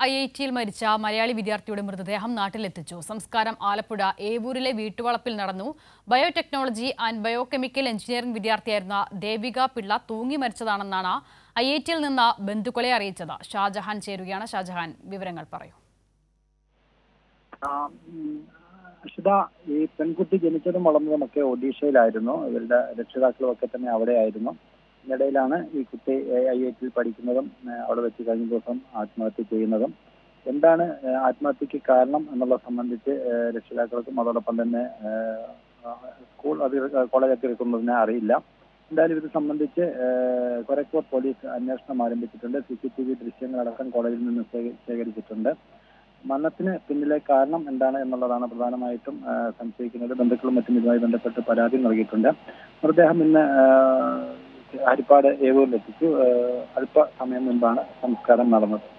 I I ടിയിൽ മരിച്ച മലയാളി വിദ്യാർത്ഥിയുടെ മൃതദേഹം നാട്ടിലെത്തിച്ചു സംസ്കാരം ആലപ്പുഴ ഏവൂരിലെ വീട്ടുവളപ്പിൽ നടന്നു ബയോടെക്നോളജി ആൻഡ് ബയോകെമിക്കൽ എഞ്ചിനീയറിംഗ് വിദ്യാർത്ഥിയായിരുന്ന ദേവിക പിള്ള തൂങ്ങി മരിച്ചതാണെന്നാണ് ഐ ഐ ടിയിൽ നിന്ന് ബന്ധുക്കളെ അറിയിച്ചത് ഷാജഹാൻ ചേരുകയാണ് ഷാജഹാൻ വിവരങ്ങൾ പറയൂ ആ, ഉം, അഷിത ഈ പെൺകുട്ടി ജനിച്ചതും വളർന്നതും ഒക്കെ ഒഡീഷയിലായിരുന്നു ഇവരുടെ രക്ഷിതാക്കളും ഒക്കെ തന്നെ അവിടെയായിരുന്നു ഇതിനിടയിലാണ് ഈ കുട്ടി ഐ ഐ ടിയിൽ പഠിക്കുന്നതും ഏ, അവിടെ വെച്ച് കഴിഞ്ഞ ദിവസം ആത്മഹത്യ ചെയ്യുന്നതും എന്താണ് ഏ, ആത്മഹത്യക്ക് കാരണം എന്നുള്ളത് സംബന്ധിച്ച് ഏ, രക്ഷിതാക്കൾക്കും അതോടൊപ്പം തന്നെ ഏ, ആ, സ്കൂൾ അധികൃതർ കോളേജ് അധികൃതർക്കുന്നതിനെ അറിയില്ല എന്തായാലും ഇത് സംബന്ധിച്ച് ഏ, കൊരക്കൂർ പോലീസ് അന്വേഷണം ആരംഭിച്ചിട്ടുണ്ട് സി സി ടി വി ദൃശ്യങ്ങളടക്കം കോളേജിൽ നിന്ന് ശേഖ- ശേഖരിച്ചിട്ടുണ്ട് മരണത്തിന് പിന്നിലെ കാരണം എന്താണ് എന്നുള്ളതാണ് പ്രധാനമായിട്ടും ആ, സംശയിക്കുന്നത് ബന്ധുക്കളും മറ്റും ഇതുമായി ബന്ധപ്പെട്ട് പരാതി നൽകിയിട്ടുണ്ട് മൃതദേഹം ഇന്ന് ആ, ഹരിപ്പാട് ഏവൂരിലെത്തിച്ചു ആ, അല്പ സമയം മുൻപാണ് സംസ്കാരം നടന്നത്